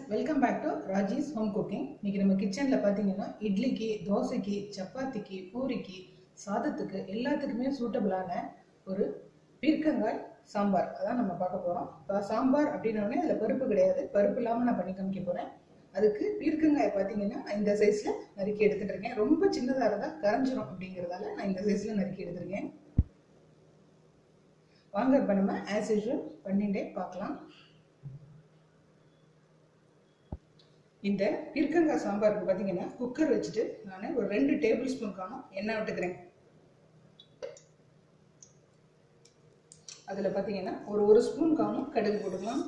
welcome back to Raji's home cooking இன்னைக்கு நம்ம கிச்சனில் பார்த்தீங்கன்னா இட்லிக்கு தோசைக்கு சப்பாத்திக்கு பூரிக்கு சாதத்துக்கு எல்லாத்துக்குமே சூட்டபிளான ஒரு பீர்க்கங்காய் சாம்பார் அதான் நம்ம பார்க்க போகிறோம் இப்போ சாம்பார் அப்படின்னோடனே அதில் பருப்பு கிடையாது பருப்பு இல்லாமல் நான் பண்ணி காமிக்க போகிறேன் அதுக்கு பீர்க்கங்காய் பார்த்தீங்கன்னா நான் இந்த சைஸில் நறுக்கி எடுத்துட்டு இருக்கேன் ரொம்ப சின்னதாக இருந்தால் கரைஞ்சிரும் அப்படிங்கிறதால நான் இந்த சைஸில் நறுக்கி எடுத்திருக்கேன் வாங்க இப்போ நம்ம ஆஸ் யூஷுவல் பண்ணிட்டே பார்க்கலாம் இந்த பீர்க்கங்காய் சாம்பாருக்கு பார்த்தீங்கன்னா குக்கர் வச்சுட்டு நான் ஒரு ரெண்டு டேபிள் ஸ்பூன் காணும் எண்ணெய் விட்டுக்கிறேன் அதில் பார்த்தீங்கன்னா ஒரு ஒரு ஸ்பூன் காணும் கடுகு போட்டுக்கலாம்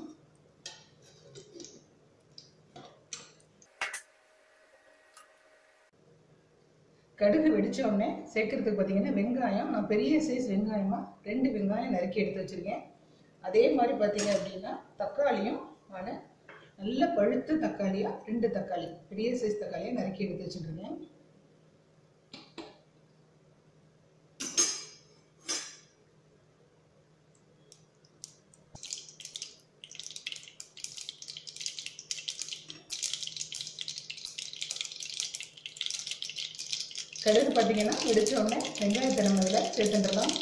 கடுகு வெடிச்ச உடனே சேர்க்கறதுக்கு பார்த்தீங்கன்னா வெங்காயம் நான் பெரிய சைஸ் வெங்காயமாக ரெண்டு வெங்காயம் நறுக்கி எடுத்து வச்சுருக்கேன் அதே மாதிரி பார்த்தீங்க அப்படின்னா தக்காளியும் நான் நல்ல பழுத்த தக்காளியாக ரெண்டு தக்காளி பெரிய சைஸ் தக்காளியை நறுக்கி எடுத்து வச்சுருக்கேன் கடுகு பார்த்தீங்கன்னா வெடிச்ச உடனே வெங்காயத்தை நம்ம இதில் சேர்த்துட்டுலாம்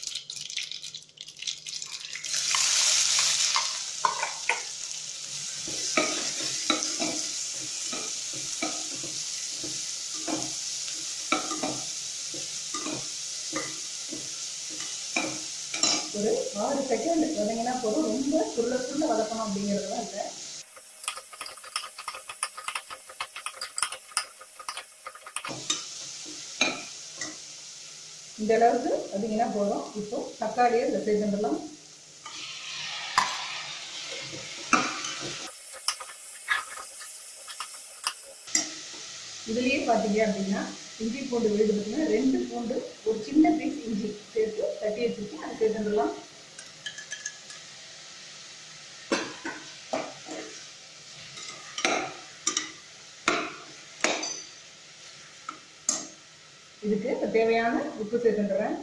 ஒரு ஆறு செகண்ட் வதங்கினா போதும் ரொம்ப சுருள சுருள வதக்கணும் அப்படிங்கிறதுலாம் இல்லை இந்த அளவுக்கு வதங்கினா போதும் இப்போ தக்காளியை இதில் சேர்த்துடலாம் இதுலேயே பார்த்தீங்க அப்படின்னா இஞ்சி பூண்டு விழுது பார்த்தீங்கன்னா ரெண்டு பூண்டு ஒரு சின்ன பீஸ் இஞ்சி சேர்த்து தட்டி வச்சுருக்கேன் அதை சேர்த்துடலாம் இதுக்கு இப்போ தேவையான உப்பு சேர்த்துட்டுறேன்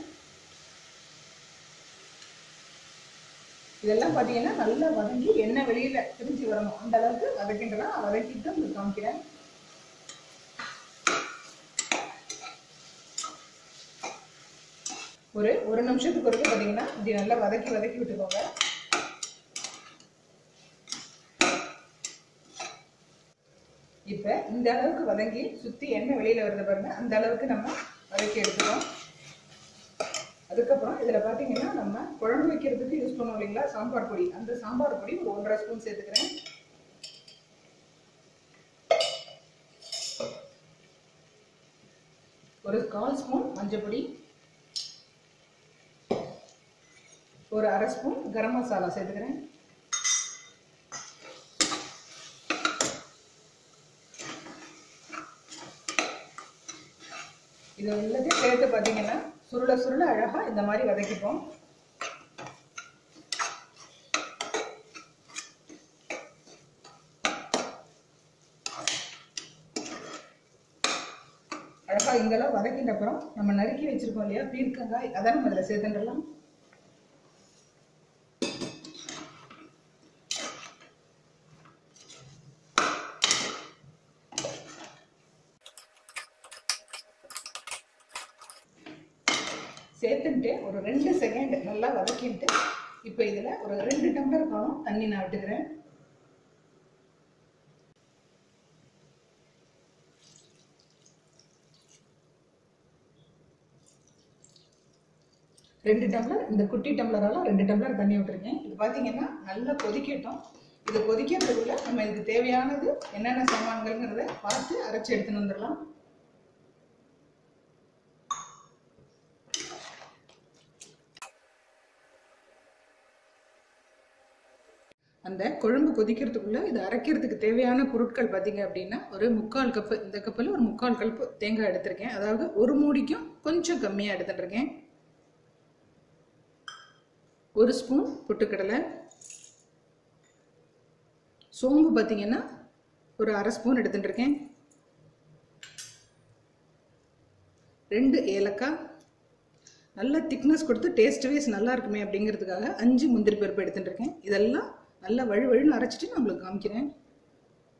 இதெல்லாம் பார்த்தீங்கன்னா நல்லா வதங்கி எண்ணெய் வெளியில் பிரிஞ்சு வரணும் அந்த அளவுக்கு வதக்கின்றேன் வதக்கிட்டு உங்களுக்கு காமிக்கிறேன் ஒரு ஒரு நிமிஷத்துக்கு ஒருக்க பார்த்தீங்கன்னா இப்படி நல்லா வதக்கி வதக்கி விட்டுக்கோங்க இப்போ இந்த அளவுக்கு வதங்கி சுற்றி எண்ணெய் வெளியில் வருது பாருங்க அந்த அளவுக்கு நம்ம வதக்கி எடுத்துக்கோம் அதுக்கப்புறம் இதில் பார்த்தீங்கன்னா நம்ம குழம்பு வைக்கிறதுக்கு யூஸ் பண்ணுவோம் இல்லைங்களா சாம்பார் பொடி அந்த சாம்பார் பொடி ஒரு ஒன்றரை ஸ்பூன் சேர்த்துக்கிறேன் ஒரு கால் ஸ்பூன் மஞ்சள் பொடி ஒரு அரை ஸ்பூன் கரம் மசாலா சேர்த்துக்கிறேன் இது எல்லாத்தையும் சேர்த்து பார்த்தீங்கன்னா சுருள சுருள அழகாக இந்த மாதிரி வதக்கிப்போம் அழகா இங்கெல்லாம் வதக்கிட்ட அப்புறம் நம்ம நறுக்கி வச்சிருக்கோம் இல்லையா பீர்க்கங்காய் அதை நம்ம இதில் சேர்த்துடலாம் சேர்த்துட்டு ஒரு ரெண்டு செகண்ட் நல்லா வதக்கிட்டு இப்போ இதில் ஒரு ரெண்டு டம்ளர் காணும் தண்ணி நான் விட்டுக்கிறேன் ரெண்டு டம்ளர் இந்த குட்டி டம்ளரால ரெண்டு டம்ளர் தண்ணி விட்டுருக்கேன் இது பார்த்தீங்கன்னா நல்லா கொதிக்கட்டும் இது கொதிக்கிறதுக்குள்ள நம்ம இதுக்கு தேவையானது என்னென்ன சாமான்கள்ங்கிறத பார்த்து அரைச்சி எடுத்துன்னு வந்துடலாம் அந்த குழம்பு கொதிக்கிறதுக்குள்ள இது அரைக்கிறதுக்கு தேவையான பொருட்கள் பார்த்தீங்க அப்படின்னா ஒரு முக்கால் கப்பு இந்த கப்பில் ஒரு முக்கால் கப்பு தேங்காய் எடுத்திருக்கேன் அதாவது ஒரு மூடிக்கும் கொஞ்சம் கம்மியாக எடுத்துட்டுருக்கேன் ஒரு ஸ்பூன் பொட்டுக்கடலை சோம்பு பார்த்தீங்கன்னா ஒரு அரை ஸ்பூன் எடுத்துட்டுருக்கேன் ரெண்டு ஏலக்காய் நல்ல திக்னஸ் கொடுத்து டேஸ்ட் வைஸ் நல்லா இருக்குமே அப்படிங்கிறதுக்காக அஞ்சு முந்திரி பருப்பு எடுத்துட்டு இருக்கேன் இதெல்லாம் நல்லா வழு வழுன்னு அரைச்சிட்டு நான் உங்களுக்கு காமிக்கிறேன்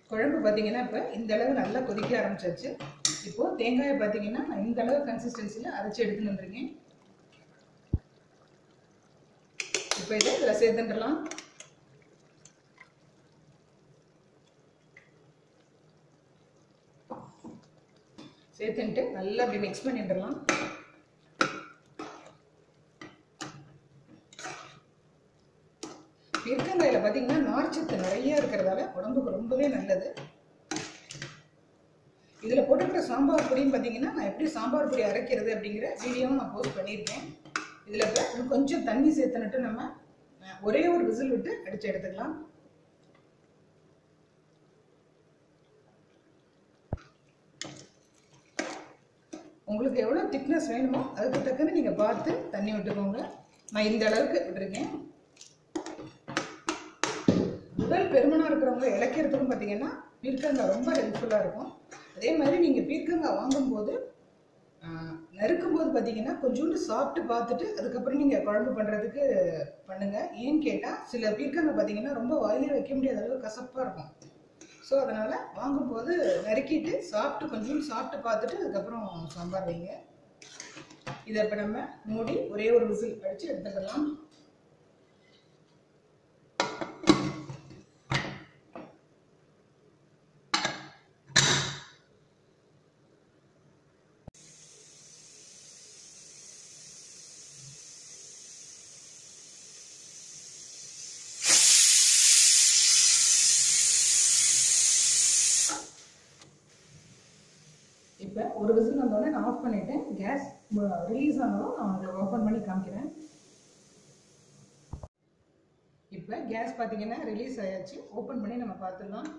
குழம்பு பார்த்தீங்கன்னா இப்போ இந்த அளவு நல்லா கொதிக்க ஆரம்பிச்சாச்சு இப்போ தேங்காயை பார்த்தீங்கன்னா நான் இந்த அளவு கன்சிஸ்டன்சியில் அரைச்சி எடுத்துன்னு வந்திருக்கேன் இப்போ இதை இதில் சேர்த்துட்டுலாம் சேர்த்துன்ட்டு நல்லா அப்படி மிக்ஸ் பண்ணிட்டுலாம் பீர்க்கங்காயில் பார்த்தீங்கன்னா நார்ச்சத்து நிறைய இருக்கிறதால உடம்புக்கு ரொம்பவே நல்லது இதில் போட்டுக்கிற சாம்பார் பொடின்னு பார்த்தீங்கன்னா நான் எப்படி சாம்பார் பொடி அரைக்கிறது அப்படிங்கிற வீடியோவும் நான் போஸ்ட் பண்ணியிருக்கேன் இதில் இப்போ கொஞ்சம் தண்ணி சேர்த்துனுட்டு நம்ம அஹ், ஒரே ஒரு விசில் விட்டு அடித்து எடுத்துக்கலாம் உங்களுக்கு எவ்வளோ திக்னஸ் வேணுமோ அதுக்கு தக்கன நீங்கள் பார்த்து தண்ணி விட்டுக்கோங்க நான் இந்த அளவுக்கு விட்டுருக்கேன் உடல் பெருமனாக இருக்கிறவங்க இழைக்கிறதுக்கும் பார்த்தீங்கன்னா பீர்க்கங்காய் ரொம்ப ஹெல்ப்ஃபுல்லாக இருக்கும் அதே மாதிரி நீங்கள் பீர்க்கங்காய் வாங்கும்போது ஆஹ், நறுக்கும்போது பார்த்தீங்கன்னா கொஞ்சோண்டு சாப்பிட்டு பார்த்துட்டு அதுக்கப்புறம் நீங்கள் குழம்பு பண்ணுறதுக்கு பண்ணுங்கள் ஏன்னு கேட்டால் சில பீர்க்கங்காய் பார்த்தீங்கன்னா ரொம்ப வாயிலே வைக்க முடியாத அளவு கசப்பாக இருக்கும் ஸோ அதனால் வாங்கும்போது நறுக்கிட்டு சாப்பிட்டு கொஞ்சோண்டு சாப்பிட்டு பார்த்துட்டு அதுக்கப்புறம் சாம்பார் வைங்க இதை இப்போ நம்ம மூடி ஒரே ஒரு விசில் அடித்து எடுத்துக்கலாம் இப்போ ஒரு விசில் வந்தோடனே நான் ஆஃப் பண்ணிட்டேன் கேஸ் ரிலீஸ் ஆனதும் நான் உங்களுக்கு ஓப்பன் பண்ணி காமிக்கிறேன் இப்போ கேஸ் பார்த்தீங்கன்னா ரிலீஸ் ஆயாச்சு ஓப்பன் பண்ணி நம்ம பார்த்துடலாம்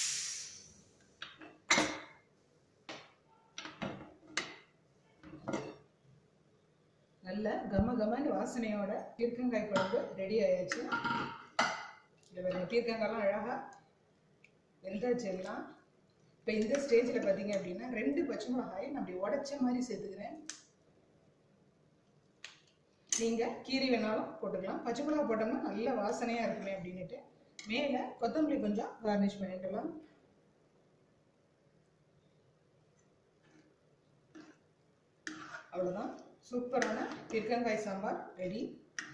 நல்ல கம கமன்னு வாசனையோட பீர்க்கங்காய் குழம்பு ரெடி ஆயாச்சு இது பாருங்க பீர்க்கங்காய்லாம் அழகாக வெந்தாச்சு எல்லாம் இப்போ இந்த ஸ்டேஜில் பார்த்தீங்க அப்படின்னா ரெண்டு பச்சை மிளகாயை நான் அப்படி உடைச்ச மாதிரி சேர்த்துக்கிறேன் நீங்கள் கீரி வேணாலும் போட்டுக்கலாம் பச்சை மிளகா போட்டோம்னா நல்ல வாசனையாக இருக்குமே அப்படின்னுட்டு மேலே கொத்தமல்லி கொஞ்சம் கார்னிஷ் பண்ணிடலாம் அவ்வளோதான் சூப்பரான பீர்க்கங்காய் சாம்பார் ரெடி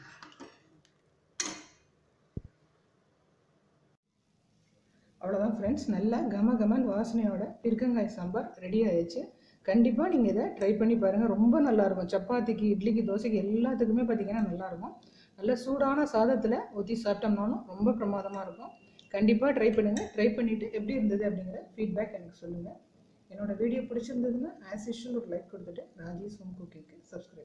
அவ்வளோதான் ஃப்ரெண்ட்ஸ் நல்லா கம கமன் வாசனையோட பீர்க்கங்காய் சாம்பார் ரெடி ஆயிடுச்சு கண்டிப்பாக நீங்கள் இதை ட்ரை பண்ணி பாருங்கள் ரொம்ப நல்லாயிருக்கும் சப்பாத்திக்கு இட்லிக்கு தோசைக்கு எல்லாத்துக்குமே பார்த்தீங்கன்னா நல்லாயிருக்கும் நல்ல சூடான சாதத்தில் ஊற்றி சாப்பிட்டோம்னாலும் ரொம்ப பிரமாதமாக இருக்கும் கண்டிப்பாக ட்ரை பண்ணுங்கள் ட்ரை பண்ணிவிட்டு எப்படி இருந்தது அப்படிங்கிற ஃபீட்பேக் எனக்கு சொல்லுங்கள் என்னோட வீடியோ பிடிச்சிருந்ததுன்னா ஆஸ் யூஷுவல் ஒரு லைக் கொடுத்துட்டு ராஜேஷ் ஹோம் குக்கிங்க்கு சப்ஸ்கிரைப்